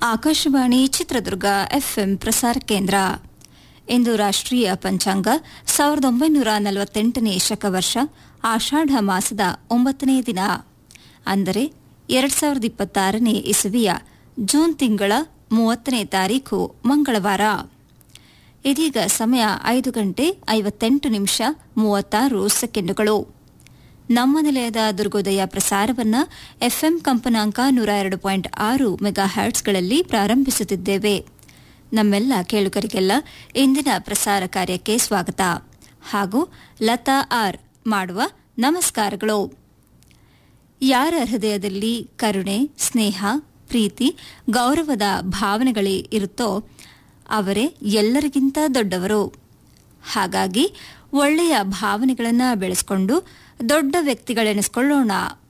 Akashvani Chitradurga FM ಪ್ರಸಾರ ಕೇಂದ್ರ ಇಂದು ರಾಷ್ಟ್ರೀಯ ಪಂಚಾಂಗ ಸಾವಿರದ ಒಂಬೈನೂರ ನಲವತ್ತೆಂಟನೇ ಶಕವರ್ಷ ಆಷಾಢ ಮಾಸದ ಒಂಬತ್ತನೇ ದಿನ ಅಂದರೆ ಎರಡ್ ಸಾವಿರದ ಇಪ್ಪತ್ತಾರನೇ ಇಸವಿಯ ಜೂನ್ ತಿಂಗಳ ಮೂವತ್ತನೇ ತಾರೀಖು ಮಂಗಳವಾರ ಇದೀಗ ಸಮಯ ಐದು ಗಂಟೆ ಐವತ್ತೆಂಟು ನಿಮಿಷ ಮೂವತ್ತಾರು ಸೆಕೆಂಡುಗಳು ನಮ್ಮ ನಿಲಯದ ದುರ್ಗೋದಯ ಪ್ರಸಾರವನ್ನು ಎಫ್ಎಂ ಕಂಪನಾಂಕ ನೂರ ಎರಡು ಪಾಯಿಂಟ್ ಆರು ಮೆಗಾ ಹರ್ಟ್ಸ್ಗಳಲ್ಲಿ ಪ್ರಾರಂಭಿಸುತ್ತಿದ್ದೇವೆ ನಮ್ಮೆಲ್ಲ ಕೇಳುಗರಿಗೆಲ್ಲ ಇಂದಿನ ಪ್ರಸಾರ ಕಾರ್ಯಕ್ಕೆ ಸ್ವಾಗತ ಹಾಗೂ ಲತಾ ಆರ್ ಮಾಡುವ ನಮಸ್ಕಾರಗಳು ಯಾರ ಹೃದಯದಲ್ಲಿ ಕರುಣೆ ಸ್ನೇಹ ಪ್ರೀತಿ ಗೌರವದ ಭಾವನೆಗಳೇ ಇರುತ್ತೋ ಅವರೇ ಎಲ್ಲರಿಗಿಂತ ದೊಡ್ಡವರು ಹಾಗಾಗಿ ಒಳ್ಳೆಯ ಭಾವನೆಗಳನ್ನು ಬೆಳೆಸಿಕೊಂಡು ದೊಡ್ಡ ವ್ಯಕ್ತಿಗಳೆನಿಸಿಕೊಳ್ಳೋಣ